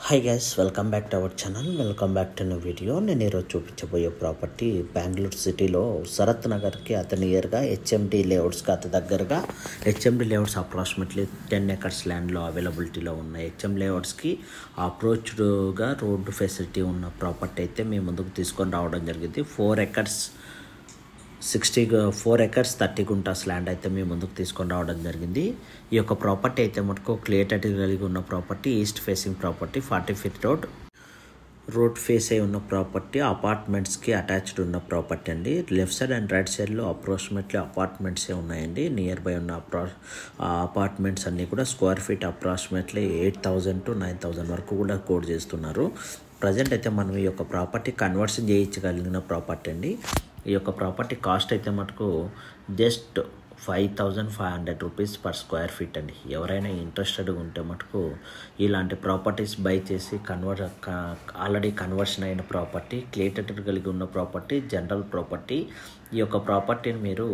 hi guys welcome back to our channel welcome back to new video నేను ఈరోజు చూపించబోయే property Bengaluru సిటీలో శరత్ నగర్కి అతని నియర్గా హెచ్ఎండి లేఅవుట్స్కి అతి దగ్గరగా H M D layouts approximately ten acres ల్యాండ్లో అవైలబిలిటీలో ఉన్న హెచ్ఎం లేఅవుట్స్కి అప్రోచ్డ్గా రోడ్డు ఫెసిలిటీ ఉన్న ప్రాపర్టీ అయితే మేము ముందుకు తీసుకొని రావడం జరిగింది four acres sixty four acres thirty గుంటాస్ ల్యాండ్ అయితే మేము ముందుకు తీసుకొని రావడం జరిగింది ఈ యొక్క ప్రాపర్టీ అయితే మటుకు క్లియర్ టైటిల్ కలిగి ఉన్న property east facing property forty feet road road face అయి ఉన్న ప్రాపర్టీ అపార్ట్మెంట్స్కి అటాచ్డ్ ఉన్న ప్రాపర్టీ అండి లెఫ్ట్ సైడ్ అండ్ రైట్ సైడ్లో అప్రాక్సిమేట్లీ అపార్ట్మెంట్సే ఉన్నాయండి నియర్ బై ఉన్న అప్రా అపార్ట్మెంట్స్ అన్నీ కూడా square feet approximately eight thousand to nine thousand వరకు కూడా కోడ్ చేస్తున్నారు ప్రజెంట్ అయితే మనం ఈ యొక్క ప్రాపర్టీ కన్వర్షన్ చేయించగలిగిన ప్రాపర్టీ అండి ఈ యొక్క ప్రాపర్టీ కాస్ట్ అయితే మటుకు just five thousand five hundred rupees per square feet అండి ఎవరైనా ఇంట్రెస్టెడ్గా ఉంటే మటుకు ఇలాంటి ప్రాపర్టీస్ బై చేసి కన్వర్ ఆల్రెడీ కన్వర్షన్ అయిన ప్రాపర్టీ క్లియేటెడ్ కలిగి ఉన్న ప్రాపర్టీ జనరల్ ప్రాపర్టీ ఈ యొక్క ప్రాపర్టీని మీరు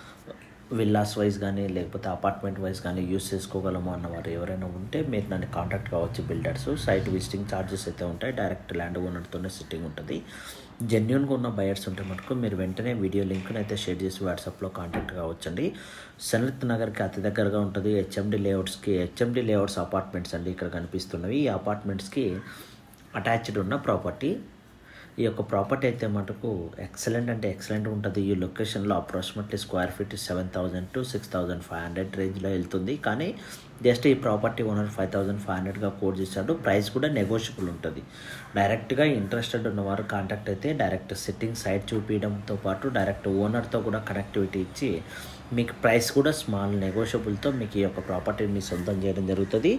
విల్లాస్ వైజ్ కానీ లేకపోతే అపార్ట్మెంట్ వైజ్ కానీ యూస్ చేసుకోగలము అన్నవారు ఎవరైనా ఉంటే మీరు నన్ను కాంటాక్ట్ కావచ్చు బిల్డర్స్ సైట్ విజిటింగ్ ఛార్జెస్ అయితే ఉంటాయి డైరెక్ట్ ల్యాండ్ ఓనర్తోనే సిట్టింగ్ ఉంటుంది జెన్యున్గా ఉన్న బయర్స్ ఉంటే మటుకు మీరు వెంటనే వీడియో లింక్ని అయితే షేర్ చేసి వాట్సాప్లో కాంటాక్ట్ కావచ్చండి సనత్ నగర్కి అతి దగ్గరగా ఉంటుంది హెచ్ఎండి లేఅవుట్స్కి హెచ్ఎండి లేఅవుట్స్ అపార్ట్మెంట్స్ అండి ఇక్కడ కనిపిస్తున్నవి ఈ అపార్ట్మెంట్స్కి అటాచ్డ్ ఉన్న ప్రాపర్టీ ఈ యొక్క ప్రాపర్టీ అయితే మటుకు ఎక్సలెంట్ అంటే ఎక్సలెంట్ ఉంటుంది ఈ లొకేషన్లో approximately square feet seven thousand to six thousand five hundred రేంజ్లో వెళ్తుంది కానీ జస్ట్ ఈ property owner five thousand five హండ్రెడ్గా కోడ్ చేశాడు ప్రైస్ కూడా నెగోషియబుల్ ఉంటుంది డైరెక్ట్గా ఇంట్రెస్టెడ్ ఉన్నవారు కాంటాక్ట్ అయితే డైరెక్ట్ సిట్టింగ్ సైట్ చూపించడంతో పాటు డైరెక్ట్ ఓనర్తో కూడా కనెక్టివిటీ ఇచ్చి మీకు ప్రైస్ కూడా స్మాల్ నెగోషియబుల్తో మీకు ఈ యొక్క ప్రాపర్టీని మీ సొంతం చేయడం జరుగుతుంది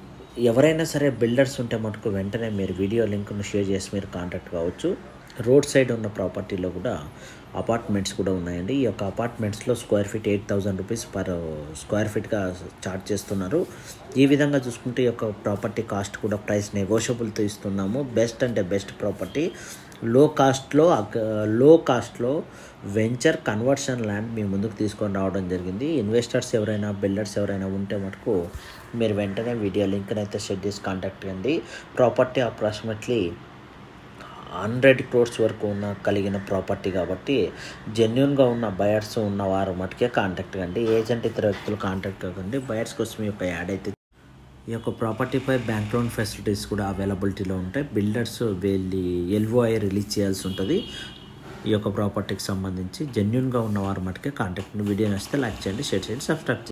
ఎవరైనా సరే బిల్డర్స్ ఉంటే మటుకు వెంటనే మీరు వీడియో లింక్ను షేర్ చేసి మీరు కాంటాక్ట్ కావచ్చు రోడ్ సైడ్ ఉన్న ప్రాపర్టీలో కూడా అపార్ట్మెంట్స్ కూడా ఉన్నాయండి ఈ యొక్క అపార్ట్మెంట్స్లో square feet eight thousand rupees per square ఫీట్గా చార్జ్ చేస్తున్నారు ఈ విధంగా చూసుకుంటే ఈ యొక్క ప్రాపర్టీ కాస్ట్ కూడా ప్రైస్ నెగోషియబుల్తో ఇస్తున్నాము బెస్ట్ అంటే బెస్ట్ ప్రాపర్టీ లో కాస్ట్లో లో కాస్ట్లో వెంచర్ కన్వర్షన్ ల్యాండ్ మీ ముందుకు తీసుకొని రావడం జరిగింది ఇన్వెస్టర్స్ ఎవరైనా బిల్డర్స్ ఎవరైనా ఉంటే మటుకు మీరు వెంటనే వీడియో లింక్ని అయితే షెడ్ చేసి కాంటాక్ట్ చేయండి ప్రాపర్టీ అప్రాక్సిమేట్లీ హండ్రెడ్ క్రోర్స్ వరకు ఉన్న కలిగిన ప్రాపర్టీ కాబట్టి జెన్యున్గా ఉన్న బయర్స్ ఉన్న వారు మటుకే కాంటాక్ట్ కండి ఏజెంట్ ఇతర వ్యక్తులు కాంటాక్ట్ కాకండి బయర్స్ కోసం ఈ యొక్క యాడ్ అయితే ఈ యొక్క ప్రాపర్టీపై బ్యాంక్ లోన్ ఫెసిలిటీస్ కూడా అవైలబిలిటీలో ఉంటాయి బిల్డర్స్ వెళ్ళి ఎల్ఓఐ రిలీజ్ చేయాల్సి ఉంటుంది ఈ యొక్క ప్రాపర్టీకి సంబంధించి జెన్యున్గా ఉన్నవారు మటుకే కాంటాక్ట్ వీడియో నచ్చితే లైక్ చేయండి షేర్ చేయండి సబ్స్క్రైబ్ చేయండి